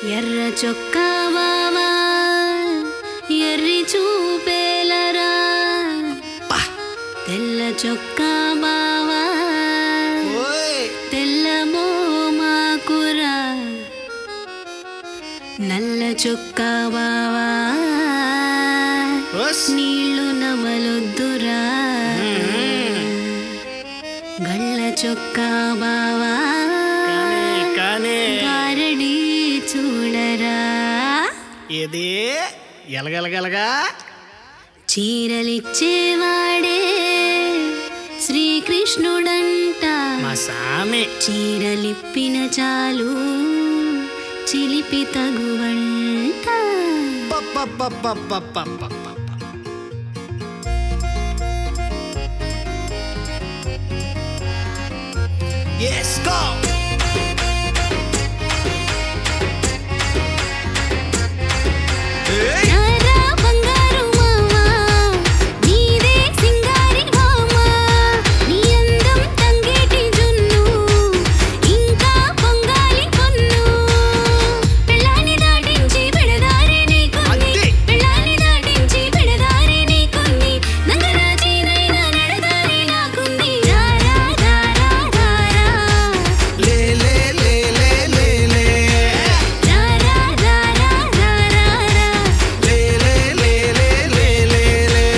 ఎర్ర చొక్కా బావా ఎర్రి చూపేలరా తెల్ల చొక్కా బావా తెల్ల మోమాకురా నల్ల చొక్కా బావా నీళ్లు నమలొద్దురా గళ్ళ చొక్కా బావా కానీ గారడి చూడరా ఇది ఎలగలగలగా చీరలిచ్చేవాడే శ్రీకృష్ణుడంట మా సామి చీరలిప్పిన చాలు చిలిపి తగువంట పప్పప్పప్పప్పప్పప్ప. Yes, go! Hey! రారా బంగారు మావా నీదే సింగారి మామా నీ అందం తంగేటి జున్ను ఇంకా పొంగాలి పొన్ను పెళ్ళాన్ని దాటించి పెడదారి నీకుంది అంతే. పెళ్ళాన్ని దాటించి పెడదారి నీకుంది నంగరాజీనైనా నడదారి నాకుంది రారా రారా రారా లే లే లే లే లే లే రారా రారా రారా లే లే లే లే లే లే లే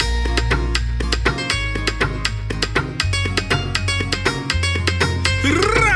రా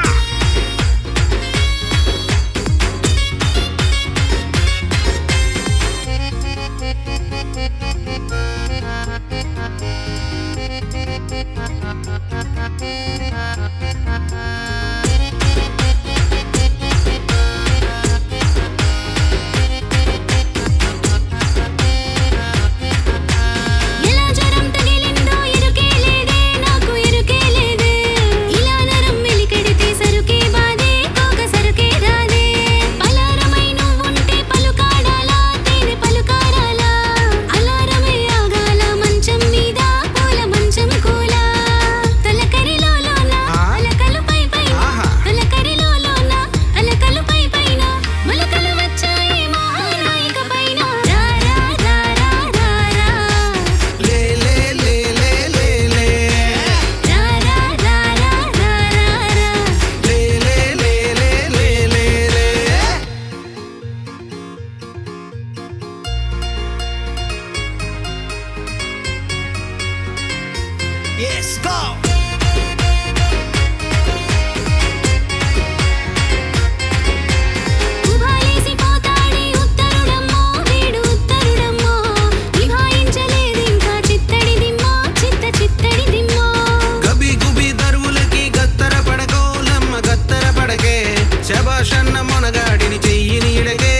ఎలా జ్వరం తగిలిందో ఎరుకే లేదే నాకు ఎరుకే లేదే ఇలా నరం మెలికెడితే సరుకే బాదే కోక సరుకే రాదే పలారమై నువ్వుంటే పలుకాడాలా తేనె పలుకారాలా అలారమే ఆగాల మంచం మీద పూల మంచం కూల తొలకరిలోన అలకలు పై పైన ఆహా. తొలకరిలోన అలకలు పై పైన మొలకలు వచ్చాయి మహానాయిక పైన రారా రారా రారా లే లే లే లే లే లే రారా రారా రారా లే లే లే లే లే లే లే Yes, go! ఉభాలేసి పోతాడే ఉత్తరుడమ్మో వీడు ఉత్తరుడమ్మో నిభాయించలేదింకా చిత్తడి దిమ్మో చిత్త చిత్తడి దిమ్మో గబి గుబి దరువులకి గత్తర పడకో లమ్మ గత్తర పడకే శబాషన్న మొనగాడిని చెయ్యి నీడకే